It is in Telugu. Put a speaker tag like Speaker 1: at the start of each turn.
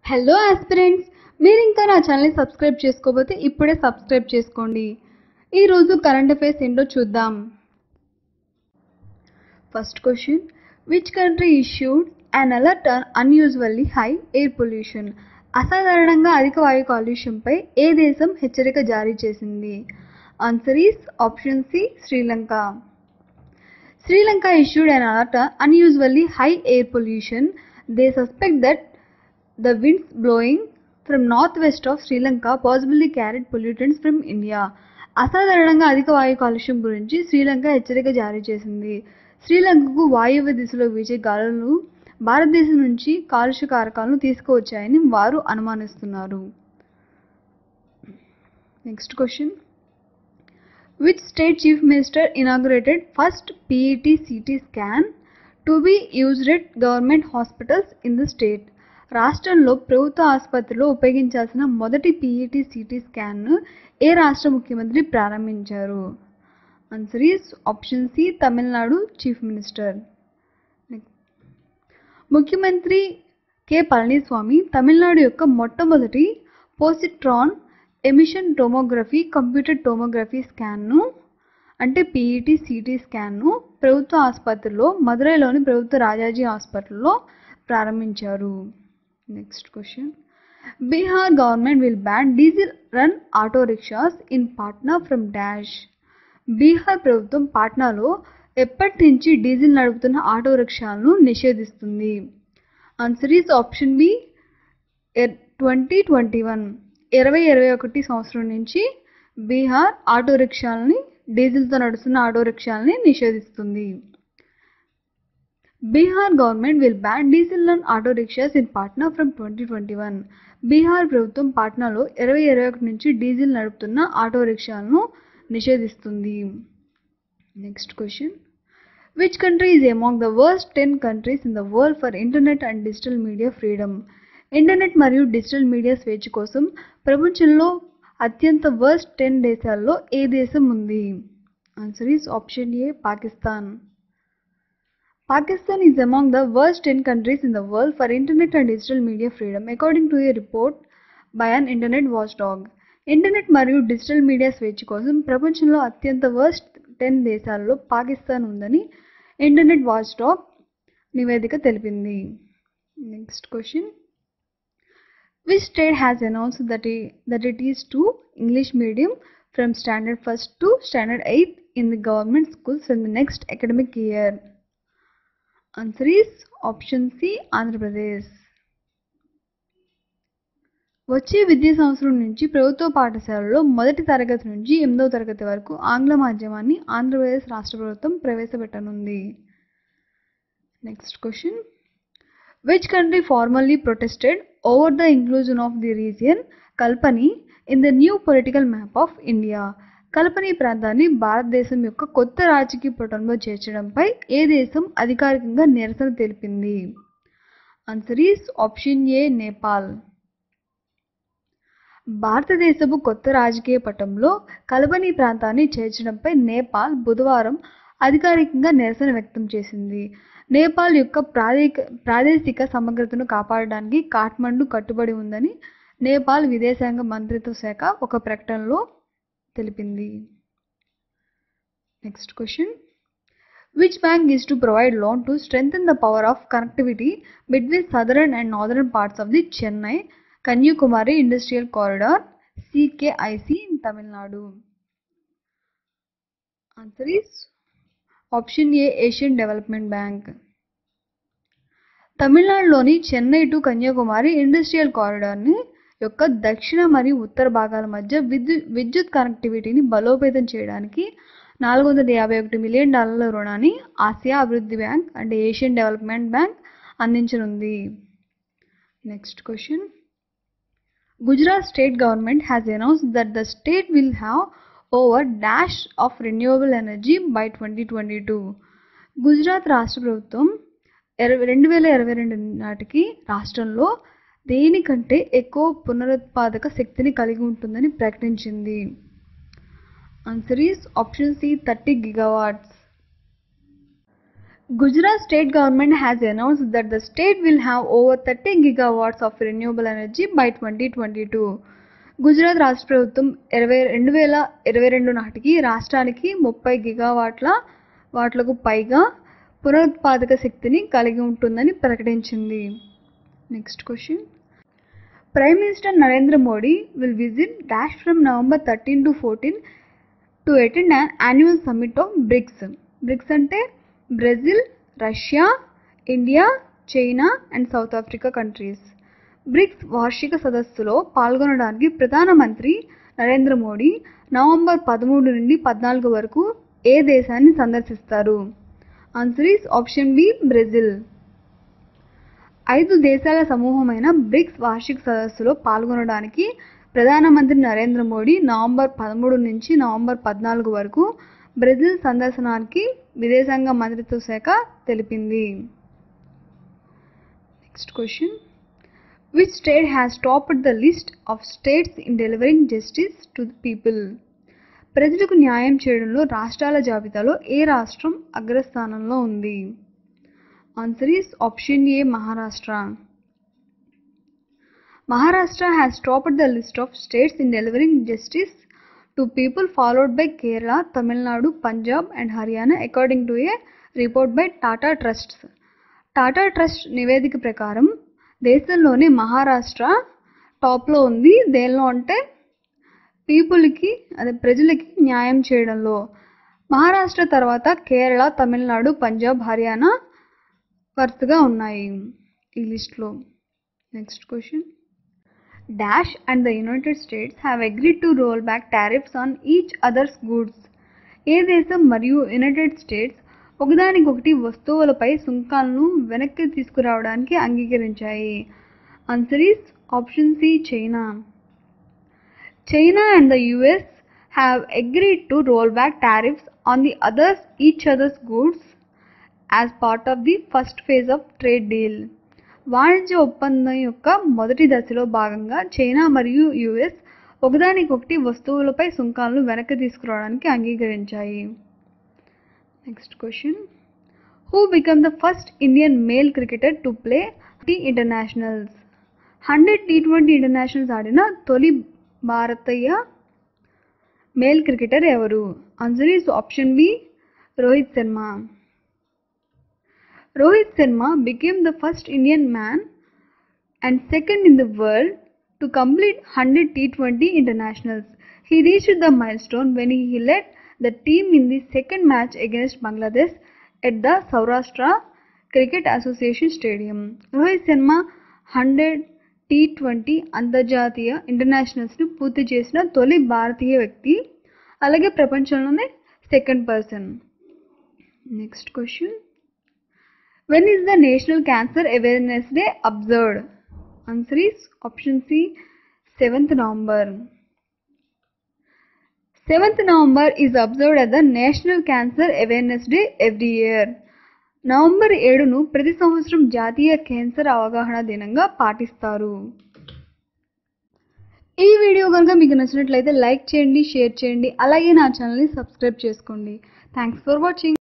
Speaker 1: హలో ఆస్పిరెంట్స్ మీరు ఇంకా నా ఛానల్ని సబ్స్క్రైబ్ చేసుకోకపోతే ఇప్పుడే సబ్స్క్రైబ్ చేసుకోండి ఈరోజు కరెంట్ అఫైర్స్ ఏంటో చూద్దాం first question which country issued an alert on unusually high air pollution అసాధారణంగా అధిక వాయు కాలుష్యంపై ఏ దేశం హెచ్చరిక జారీ చేసింది answer is option C Sri Lanka Sri Lanka issued an alert on unusually high air pollution. They suspect that the winds blowing from northwest of Sri Lanka possibly carried pollutants from India. అసాధారణంగా అధిక వాయు కాలుష్యం గురించి శ్రీలంక హెచ్చరిక జారీ చేసింది శ్రీలంకకు వాయువ్య దిశలో వీచే గాలులు భారతదేశం నుంచి కాలుష్య కారకాలను తీసుకువచ్చాయని వారు అనుమానిస్తున్నారు next question which state chief minister inaugurated first PET CT scan to be used at government hospitals in the state రాష్ట్రంలో ప్రభుత్వ ఆసుపత్రిలో ఉపయోగించాల్సిన మొదటి పిఈటి సిటీ స్కాన్ను ఏ రాష్ట్ర ముఖ్యమంత్రి ప్రారంభించారు answer is option C Tamil Nadu chief minister ముఖ్యమంత్రి కె పళనిస్వామి తమిళనాడు యొక్క మొట్టమొదటి positron emission tomography computer tomography స్కాన్ను అంటే పీఈటీ సిటీ స్కాన్ను ప్రభుత్వ ఆసుపత్రిలో మదురైలోని ప్రభుత్వ రాజాజీ హాస్పిటల్లో ప్రారంభించారు next question Bihar government will ban diesel run auto rickshaws in Patna from dash Bihar ప్రభుత్వం పాట్నాలో ఎప్పటి నుంచి డీజిల్ నడుపుతున్న ఆటో రిక్షాలను నిషేధిస్తుంది answer is option B twenty twenty one ఇరవై ఇరవై ఒకటి సంవత్సరం నుంచి బీహార్ ఆటో రిక్షాలని డీజిల్తో నడుస్తున్న ఆటో రిక్షాలని నిషేధిస్తుంది Bihar government will ban diesel on auto rickshaws in Patna from twenty twenty one Bihar ప్రభుత్వం పాట్నాలో ఇరవై ఇరవై ఒకటి నుంచి డీజిల్ నడుపుతున్న ఆటో రిక్షాలను నిషేధిస్తుంది next question which country is among the worst ten countries in the world for internet and digital media freedom internet మరియు డిజిటల్ మీడియా స్వేచ్ఛ కోసం ప్రపంచంలో అత్యంత వర్స్ట్ టెన్ దేశాల్లో ఏ దేశం ఉంది answer is option A Pakistan Pakistan is among the worst ten countries in the world for internet and digital media freedom according to a report by an internet watch dog internet మరియు డిజిటల్ మీడియా స్వేచ్ఛ కోసం ప్రపంచంలో అత్యంత వర్స్ట్ టెన్ దేశాల్లో పాకిస్తాన్ ఉందని ఇంటర్నెట్ వాచ్ డాగ్ నివేదిక తెలిపింది next question which state has announced that it, that it is to English medium from standard 1st to standard 8th in the government schools from the next academic year? Answer is option C Andhra Pradesh. వచ్చే విద్యా సంవత్సరం నుంచి ప్రభుత్వ పాఠశాలలో మొదటి తరగతి నుంచి ఎనిమిదవ తరగతి వరకు ఆంగ్ల మాధ్యమాన్ని ఆంధ్రప్రదేశ్ రాష్ట్ర ప్రభుత్వం ప్రవేశపెట్టనుంది next question which country formally protested over the inclusion of the region Kalpani in the new political map of India? Kalapani ప్రాంతాన్ని భారతదేశం యొక్క కొత్త రాజకీయ పటంలో చేర్చడంపై ఏ దేశం అధికారికంగా నిరసన తెలిపింది answer is option A Nepal భారతదేశపు కొత్త రాజకీయ పటంలో కల్పనీ ప్రాంతాన్ని చేర్చడంపై నేపాల్ బుధవారం అధికారికంగా నిరసన వ్యక్తం చేసింది నేపాల్ యొక్క ప్రాదేశిక ప్రాదేశిక సమగ్రతను కాపాడడానికి కాఠ్మండు కట్టుబడి ఉందని నేపాల్ విదేశాంగ మంత్రిత్వ శాఖ ఒక ప్రకటనలో తెలిపింది next question which bank is to provide loan to strengthen the power of connectivity between southern and northern parts of the Chennai Kanyakumari industrial corridor CKIC in Tamil Nadu answer is option A Asian development bank తమిళనాడులోని చెన్నై టు కన్యాకుమారి ఇండస్ట్రియల్ కారిడార్ని యొక్క దక్షిణ మరియు ఉత్తర భాగాల మధ్య విద్యుత్ విద్యుత్ కనెక్టివిటీని బలోపేతం చేయడానికి నాలుగు వందల యాభై ఒకటి మిలియన్ డాలర్ల రుణాన్ని ఆసియా అభివృద్ధి బ్యాంక్ అంటే ఏషియన్ డెవలప్మెంట్ బ్యాంక్ అందించనుంది next question Gujarat state government has announced that the state will have over dash of renewable energy by twenty twenty two Gujarat రాష్ట్ర ప్రభుత్వం ఇరవై రెండు వేల ఇరవై రెండు నాటికి రాష్ట్రంలో దేనికంటే ఎక్కువ పునరుత్పాదక శక్తిని కలిగి ఉంటుందని ప్రకటించింది answer is option C thirty gigawatts Gujarat state government has announced that the state will have over 30 gigawatts of renewable energy by 2022. Gujarat రాష్ట్ర ప్రభుత్వం ఇరవై రెండు వేల ఇరవై రెండు నాటికి రాష్ట్రానికి ముప్పై గిగావాట్ల వాట్లకు పైగా పునరుత్పాదక శక్తిని కలిగి ఉంటుందని ప్రకటించింది next question prime minister Narendra Modi will visit dash from November thirteen to fourteen to attend an annual summit of BRICS BRICS అంటే Brazil Russia India China and South Africa countries BRICS వార్షిక సదస్సులో పాల్గొనడానికి ప్రధానమంత్రి నరేంద్ర మోడీ నవంబర్ పదమూడు నుండి పద్నాలుగు వరకు ఏ దేశాన్ని సందర్శిస్తారు answer is option B Brazil ఐదు దేశాల సమూహమైన బ్రిక్స్ వార్షిక సదస్సులో పాల్గొనడానికి ప్రధానమంత్రి నరేంద్ర మోడీ నవంబర్ పదమూడు నుంచి నవంబర్ పద్నాలుగు వరకు బ్రెజిల్ సందర్శనానికి విదేశాంగ మంత్రిత్వ శాఖ తెలిపింది next question which state has topped the list of states in delivering justice to the people ప్రజలకు న్యాయం చేయడంలో రాష్ట్రాల జాబితాలో ఏ రాష్ట్రం అగ్రస్థానంలో ఉంది answer is option A Maharashtra Maharashtra has topped the list of states in delivering justice to people followed by Kerala Tamil Nadu Punjab and Haryana according to a report by Tata trusts Tata trust నివేదిక ప్రకారం దేశంలోనే మహారాష్ట్ర టాప్లో ఉంది దేనిలో అంటే పీపుల్కి అదే ప్రజలకి న్యాయం చేయడంలో మహారాష్ట్ర తర్వాత కేరళ తమిళనాడు పంజాబ్ హర్యానా వరుసగా ఉన్నాయి ఈ లిస్ట్లో next question dash and the United States have agreed to roll back tariffs on each others goods ఏ దేశం మరియు యునైటెడ్ స్టేట్స్ ఒకదానికొకటి వస్తువులపై సుంకాలను వెనక్కి తీసుకురావడానికి అంగీకరించాయి answer is option C China China and the US have agreed to roll back tariffs on the others each others goods as part of the first phase of trade deal వాణిజ్య ఒప్పందం యొక్క మొదటి దశలో భాగంగా చైనా మరియు యుఎస్ ఒకదానికొకటి వస్తువులపై సుంకాలను వెనక్కి తీసుకురావడానికి అంగీకరించాయి next question who become the first Indian male cricketer to play T internationals hundred T twenty internationals ఆడిన తొలి భారతీయ మేల్ క్రికెటర్ ఎవరు answer is option B Rohit Sharma Rohit Sharma became the first Indian man and second in the world to complete 100 T20 internationals. He reached the milestone when he led the team in the second match against Bangladesh at the Saurashtra Cricket Association Stadium. Rohit Sharma hundred T twenty అంతర్జాతీయ ఇంటర్నేషనల్స్ని పూర్తి చేసిన తొలి భారతీయ వ్యక్తి అలాగే ప్రపంచంలోనే second person next question when is the national cancer awareness day observed answer is option C seventh November seventh November is observed at the national cancer awareness day every year November ఏడును ప్రతి సంవత్సరం జాతీయ క్యాన్సర్ అవగాహన దినంగా పాటిస్తారు ఈ వీడియో కనుక మీకు నచ్చినట్లయితే లైక్ చేయండి షేర్ చేయండి అలాగే నా ఛానల్ని సబ్స్క్రైబ్ చేసుకోండి థ్యాంక్స్ ఫర్ వాచింగ్